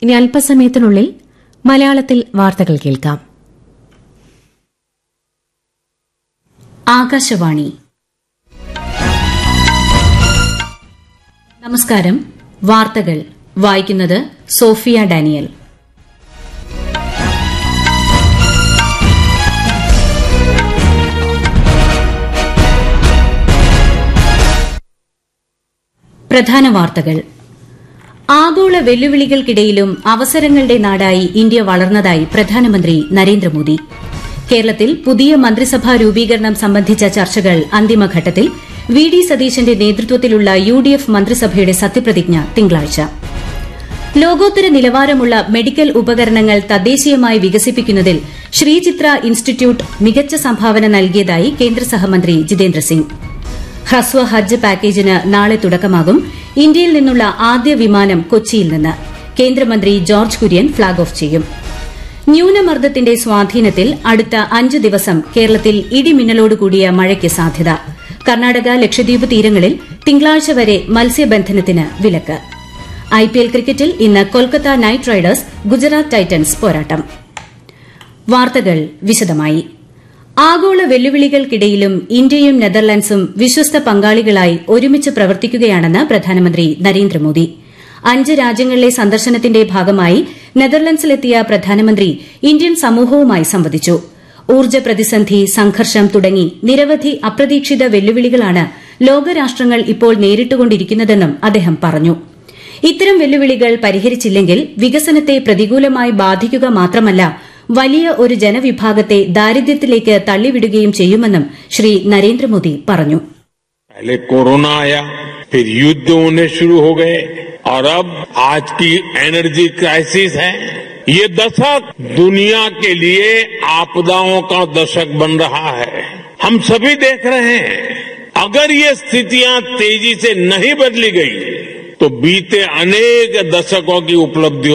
ഇനി അല്പസമയത്തിനുള്ളിൽ മലയാളത്തിൽ വാർത്തകൾ കേൾക്കാം ആകാശവാണി നമസ്കാരം വാർത്തകൾ വായിക്കുന്നത് സോഫിയ ഡാനിയൽ പ്രധാന വാർത്തകൾ ആഗോള വെല്ലുവിളികൾക്കിടയിലും അവസരങ്ങളുടെ നാടായി ഇന്ത്യ വളർന്നതായി പ്രധാനമന്ത്രി നരേന്ദ്രമോദി കേരളത്തിൽ പുതിയ മന്ത്രിസഭാ രൂപീകരണം സംബന്ധിച്ച ചർച്ചകൾ അന്തിമഘട്ടത്തിൽ വി ഡി സതീശന്റെ നേതൃത്വത്തിലുള്ള യു ഡി എഫ് മന്ത്രിസഭയുടെ സത്യപ്രതിജ്ഞ തിങ്കളാഴ്ച ലോകോത്തര നിലവാരമുള്ള മെഡിക്കൽ ഉപകരണങ്ങൾ തദ്ദേശീയമായി വികസിപ്പിക്കുന്നതിൽ ശ്രീചിത്ര ഇൻസ്റ്റിറ്റ്യൂട്ട് മികച്ച സംഭാവന നൽകിയതായി കേന്ദ്ര സഹമന്ത്രി ജിതേന്ദ്ര സിംഗ് ഹ്രസ്വ ഹജ്ജ് പാക്കേജിന് നാളെ തുടക്കമാകും ഇന്ത്യയിൽ നിന്നുള്ള ആദ്യ വിമാനം കൊച്ചിയിൽ നിന്ന് കേന്ദ്രമന്ത്രി ജോർജ് കുര്യൻ ഫ്ളാഗ് ഓഫ് ചെയ്യും ന്യൂനമർദ്ദത്തിന്റെ സ്വാധീനത്തിൽ അടുത്ത അഞ്ച് ദിവസം കേരളത്തിൽ ഇടിമിന്നലോടുകൂടിയ മഴയ്ക്ക് സാധ്യത കർണാടക ലക്ഷദ്വീപ് തീരങ്ങളിൽ തിങ്കളാഴ്ച വരെ മത്സ്യബന്ധനത്തിന് വിലക്ക് ഐപിഎൽ ക്രിക്കറ്റിൽ ഇന്ന് Kolkata knight riders Gujarat titans പോരാട്ടം വാർത്തകൾ വിശദമായി ആഗോള വെല്ലുവിളികൾക്കിടയിലും ഇന്ത്യയും നെതർലൻഡ്സും വിശ്വസ്ത പങ്കാളികളായി ഒരുമിച്ച് പ്രവർത്തിക്കുകയാണെന്ന് പ്രധാനമന്ത്രി നരേന്ദ്രമോദി അഞ്ച് രാജ്യങ്ങളിലെ സന്ദർശനത്തിന്റെ ഭാഗമായി നെതർലൻഡ്സിലെത്തിയ പ്രധാനമന്ത്രി ഇന്ത്യൻ സമൂഹവുമായി സംവദിച്ചു ഊർജ്ജ പ്രതിസന്ധി സംഘർഷം തുടങ്ങി നിരവധി അപ്രതീക്ഷിത വെല്ലുവിളികളാണ് ലോകരാഷ്ട്രങ്ങൾ ഇപ്പോൾ നേരിട്ടുകൊണ്ടിരിക്കുന്നതെന്നും അദ്ദേഹം പറഞ്ഞു ഇത്തരം വെല്ലുവിളികൾ പരിഹരിച്ചില്ലെങ്കിൽ വികസനത്തെ പ്രതികൂലമായി ബാധിക്കുക മാത്രമല്ല വലിയ ഒരു ജനവിഭാഗത്തെ ദാരിദ്ര്യത്തിലേക്ക് തള്ളിവിടുകയും ചെയ്യുമെന്നും ശ്രീ നരേന്ദ്രമോദി പറഞ്ഞു पहले कोरोना आया फिर युद्ध होने शुरू हो गए और अब आज की एनर्जी क्राइसिस है ये दशक दुनिया के लिए आपदाओं का दशक बन रहा है हम सभी देख रहे हैं अगर ये स्थितियां तेजी से नहीं बदली गई तो बीते अनेक दशकों की उपलब्धियों